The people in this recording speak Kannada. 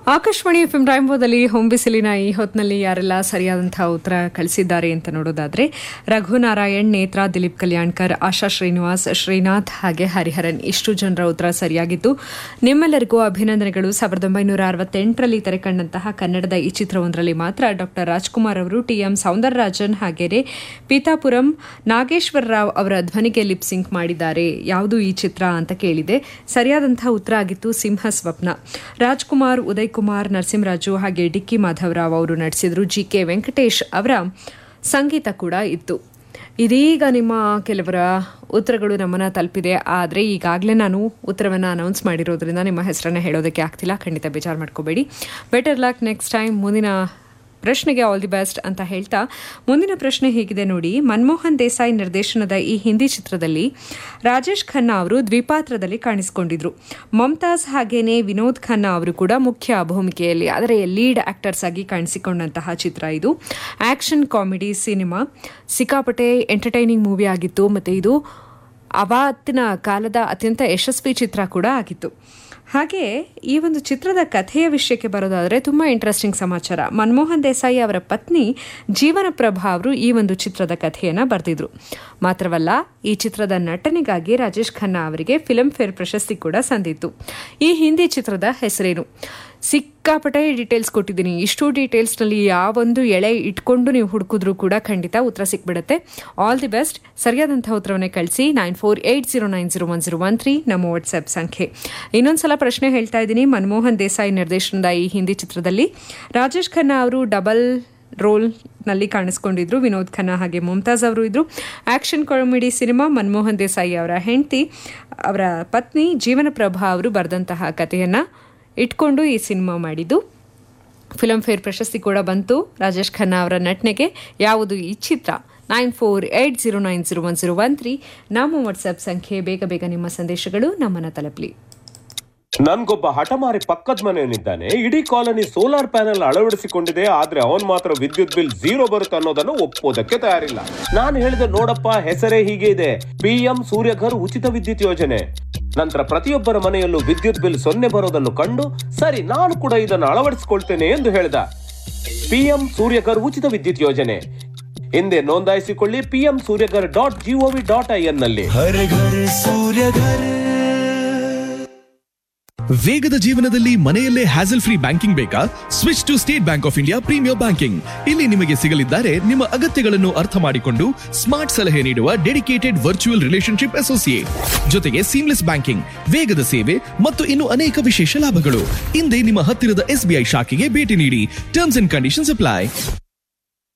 ಆಕಾಶವಾಣಿ ಎಫ್ ಎಂ ರಾಯಂಬೋದಲ್ಲಿ ಹೊಂಬಿಸಿಲಿನ ಈ ಹೊತ್ತಿನಲ್ಲಿ ಯಾರೆಲ್ಲ ಸರಿಯಾದಂತಹ ಉತ್ತರ ಕಳಿಸಿದ್ದಾರೆ ಅಂತ ನೋಡೋದಾದ್ರೆ ರಘುನಾರಾಯಣ್ ನೇತ್ರ ದಿಲೀಪ್ ಕಲ್ಯಾಣ್ಕರ್ ಆಶಾ ಶ್ರೀನಿವಾಸ್ ಶ್ರೀನಾಥ್ ಹಾಗೆ ಹರಿಹರನ್ ಇಷ್ಟು ಜನರ ಉತ್ತರ ಸರಿಯಾಗಿತ್ತು ನಿಮ್ಮೆಲ್ಲರಿಗೂ ಅಭಿನಂದನೆಗಳು ಸಾವಿರದ ಒಂಬೈನೂರ ಅರವತ್ತೆಂಟರಲ್ಲಿ ತೆರೆಕಂಡಂತಹ ಕನ್ನಡದ ಈ ಚಿತ್ರವೊಂದರಲ್ಲಿ ಮಾತ್ರ ಡಾಕ್ಟರ್ ರಾಜ್ಕುಮಾರ್ ಅವರು ಟಿಎಂ ಸೌಂದರರಾಜನ್ ಹಾಗೆಯೇ ಪೀತಾಪುರಂ ನಾಗೇಶ್ವರ ರಾವ್ ಅವರ ಧ್ವನಿಗೆ ಲಿಪ್ ಸಿಂಕ್ ಮಾಡಿದ್ದಾರೆ ಯಾವುದು ಈ ಚಿತ್ರ ಅಂತ ಕೇಳಿದೆ ಸರಿಯಾದಂತಹ ಉತ್ತರ ಆಗಿತ್ತು ಸಿಂಹ ಸ್ವಪ್ನ ರಾಜ್ಕುಮಾರ್ ಉದಯ್ ಕುಮಾರ್ ನರಸಿಂಹರಾಜು ಹಾಗೆ ಡಿಕ್ಕಿ ಮಾಧವರಾವ್ ಅವರು ನಡೆಸಿದ್ರು ಜಿ ಕೆ ವೆಂಕಟೇಶ್ ಅವರ ಸಂಗೀತ ಕೂಡ ಇತ್ತು ಇದೀಗ ನಿಮ್ಮ ಕೆಲವರ ಉತ್ತರಗಳು ನಮ್ಮನ್ನ ತಲುಪಿದೆ ಆದರೆ ಈಗಾಗಲೇ ನಾನು ಉತ್ತರವನ್ನು ಅನೌನ್ಸ್ ಮಾಡಿರೋದ್ರಿಂದ ನಿಮ್ಮ ಹೆಸರನ್ನ ಹೇಳೋದಕ್ಕೆ ಆಗ್ತಿಲ್ಲ ಖಂಡಿತ ಬೇಜಾರು ಮಾಡ್ಕೋಬೇಡಿ ಬೆಟರ್ ಲಕ್ ನೆಕ್ಸ್ಟ್ ಟೈಮ್ ಮುಂದಿನ ಪ್ರಶ್ನೆಗೆ ಆಲ್ ದಿ ಬೆಸ್ಟ್ ಅಂತ ಹೇಳ್ತಾ ಮುಂದಿನ ಪ್ರಶ್ನೆ ಹೇಗಿದೆ ನೋಡಿ ಮನಮೋಹನ್ ದೇಸಾಯಿ ನಿರ್ದೇಶನದ ಈ ಹಿಂದಿ ಚಿತ್ರದಲ್ಲಿ ರಾಜೇಶ್ ಖನ್ನಾ ಅವರು ದ್ವಿಪಾತ್ರದಲ್ಲಿ ಕಾಣಿಸಿಕೊಂಡಿದ್ರು ಮಮತಾಜ್ ಹಾಗೇನೆ ವಿನೋದ್ ಖನ್ನಾ ಅವರು ಕೂಡ ಮುಖ್ಯ ಭೂಮಿಕೆಯಲ್ಲಿ ಆದರೆ ಲೀಡ್ ಆಕ್ಟರ್ಸ್ ಆಗಿ ಕಾಣಿಸಿಕೊಂಡಂತಹ ಚಿತ್ರ ಇದು ಆಕ್ಷನ್ ಕಾಮಿಡಿ ಸಿನಿಮಾ ಸಿಕ್ಕಾಪಟ್ಟೆ ಎಂಟರ್ಟೈನಿಂಗ್ ಮೂವಿ ಆಗಿತ್ತು ಮತ್ತು ಇದು ಆವತ್ತಿನ ಕಾಲದ ಅತ್ಯಂತ ಯಶಸ್ವಿ ಚಿತ್ರ ಕೂಡ ಆಗಿತ್ತು ಹಾಗೆ ಈ ಒಂದು ಚಿತ್ರದ ಕಥೆಯ ವಿಷಯಕ್ಕೆ ಬರೋದಾದರೆ ತುಂಬ ಇಂಟ್ರೆಸ್ಟಿಂಗ್ ಸಮಾಚಾರ ಮನಮೋಹನ್ ದೇಸಾಯಿ ಅವರ ಪತ್ನಿ ಜೀವನ ಪ್ರಭಾ ಅವರು ಈ ಒಂದು ಚಿತ್ರದ ಕಥೆಯನ್ನು ಬರೆದಿದ್ರು ಮಾತ್ರವಲ್ಲ ಈ ಚಿತ್ರದ ನಟನೆಗಾಗಿ ರಾಜೇಶ್ ಖನ್ನಾ ಅವರಿಗೆ ಫಿಲ್ಮ್ ಫೇರ್ ಪ್ರಶಸ್ತಿ ಕೂಡ ಸಂದಿತ್ತು ಈ ಹಿಂದಿ ಚಿತ್ರದ ಹೆಸರೇನು ಸಿಕ್ಕಾಪಟ್ಟೆ ಡೀಟೇಲ್ಸ್ ಕೊಟ್ಟಿದ್ದೀನಿ ಇಷ್ಟು ಡೀಟೇಲ್ಸ್ನಲ್ಲಿ ಯಾವೊಂದು ಎಳೆ ಇಟ್ಕೊಂಡು ನೀವು ಹುಡುಕಿದ್ರೂ ಕೂಡ ಖಂಡಿತ ಉತ್ತರ ಸಿಕ್ಬಿಡುತ್ತೆ ಆಲ್ ದಿ ಬೆಸ್ಟ್ ಸರಿಯಾದಂತಹ ಉತ್ತರವನ್ನೇ ಕಳಿಸಿ nine four eight zero nine zero one zero one three ನಮ್ಮ ವಾಟ್ಸ್ಆಪ್ ಸಂಖ್ಯೆ ಇನ್ನೊಂದ್ಸಲ ಪ್ರಶ್ನೆ ಹೇಳ್ತಾ ಇದ್ದೀನಿ ಮನಮೋಹನ್ ದೇಸಾಯಿ ನಿರ್ದೇಶನದ ಈ ಹಿಂದಿ ಚಿತ್ರದಲ್ಲಿ ರಾಜೇಶ್ ಖನ್ನಾ ಅವರು ಡಬಲ್ ರೋಲ್ನಲ್ಲಿ ಕಾಣಿಸ್ಕೊಂಡಿದ್ರು ವಿನೋದ್ ಖನ್ನಾ ಹಾಗೆ ಮುಮ್ತಾಜ್ ಅವರು ಇದ್ರು action comedy cinema Manmohan Desai ಅವರ ಹೆಂಡತಿ ಅವರ ಪತ್ನಿ ಜೀವನ ಪ್ರಭಾ ಅವರು ಬರೆದಂತಹ ಕಥೆಯನ್ನು ಇಟ್ಕೊಂಡು ಈ ಸಿನಿಮಾ ಮಾಡಿದ್ದು ಫಿಲಂ ಫೇರ್ ಪ್ರಶಸ್ತಿ ಕೂಡ ಬಂತು ರಾಜೇಶ್ ಖನ್ನಾ ಅವರ ನಟನೆಗೆ ಯಾವುದು ಈ ಚಿತ್ರ nine four eight zero nine zero one zero one three ನಮ್ಮ ವಾಟ್ಸ್ಆಪ್ ಸಂಖ್ಯೆ ಬೇಗ ಬೇಗ ನಿಮ್ಮ ಸಂದೇಶಗಳು ನಮ್ಮನ್ನು ತಲುಪಲಿ ನನ್ಗೊಬ್ಬ ಹಠಮಾರಿ ಪಕ್ಕದ ಮನೆಯವನಿದ್ದಾನೆ ಇಡೀ ಕಾಲನಿ ಸೋಲಾರ್ ಪ್ಯಾನೆಲ್ ಅಳವಡಿಸಿಕೊಂಡಿದೆ ಆದ್ರೆ ಅವನ್ ಮಾತ್ರ ವಿದ್ಯುತ್ ಬಿಲ್ ಝೀರೋ ಬರುತ್ತೆ ಅನ್ನೋದನ್ನು ಒಪ್ಪೋದಕ್ಕೆ ತಯಾರಿಲ್ಲ ನಾನು ಹೇಳಿದೆ ನೋಡಪ್ಪ ಹೆಸರೇ ಹೀಗೆ ಇದೆ ಪಿಎಂ ಸೂರ್ಯಘರ್ ಉಚಿತ ವಿದ್ಯುತ್ ಯೋಜನೆ ನಂತರ ಪ್ರತಿಯೊಬ್ಬರ ಮನೆಯಲ್ಲೂ ವಿದ್ಯುತ್ ಬಿಲ್ ಸೊನ್ನೆ ಬರೋದನ್ನು ಕಂಡು ಸರಿ ನಾನು ಕೂಡ ಇದನ್ನು ಅಳವಡಿಸಿಕೊಳ್ತೇನೆ ಎಂದು ಹೇಳಿದ ಪಿಎಂ ಸೂರ್ಯಘರ್ ಉಚಿತ ವಿದ್ಯುತ್ ಯೋಜನೆ ಹಿಂದೆ ನೋಂದಾಯಿಸಿಕೊಳ್ಳಿ PM Suryaghar dot G O V dot I N ನಲ್ಲಿ हर घर सूर्य घर ವೇಗದ ಜೀವನದಲ್ಲಿ ಮನೆಯಲ್ಲೇ ಹ್ಯಾಸಲ್ ಫ್ರೀ ಬ್ಯಾಂಕಿಂಗ್ ಬೇಕಾ switch to State Bank of India premier banking ಇಲ್ಲಿ ನಿಮಗೆ ಸಿಗಲಿದ್ದಾರೆ ನಿಮ್ಮ ಅಗತ್ಯಗಳನ್ನು ಅರ್ಥ ಮಾಡಿಕೊಂಡು ಸ್ಮಾರ್ಟ್ ಸಲಹೆ ನೀಡುವ ಡೆಡಿಕೇಟೆಡ್ ವರ್ಚುವಲ್ ರಿಲೇಶನ್ಶಿಪ್ ಅಸೋಸಿಯೇಟ್ ಜೊತೆಗೆ ಸೀಮ್ಲೆಸ್ ಬ್ಯಾಂಕಿಂಗ್ ವೇಗದ ಸೇವೆ ಮತ್ತು ಇನ್ನು ಅನೇಕ ವಿಶೇಷ ಲಾಭಗಳು ಹಿಂದೆ ನಿಮ್ಮ ಹತ್ತಿರದ ಎಸ್ಬಿಐ ಶಾಖೆಗೆ ಭೇಟಿ ನೀಡಿ ಟರ್ಮ್ಸ್ ಅಂಡ್ ಕಂಡೀಷನ್ಸ್ ಅಪ್ಲೈ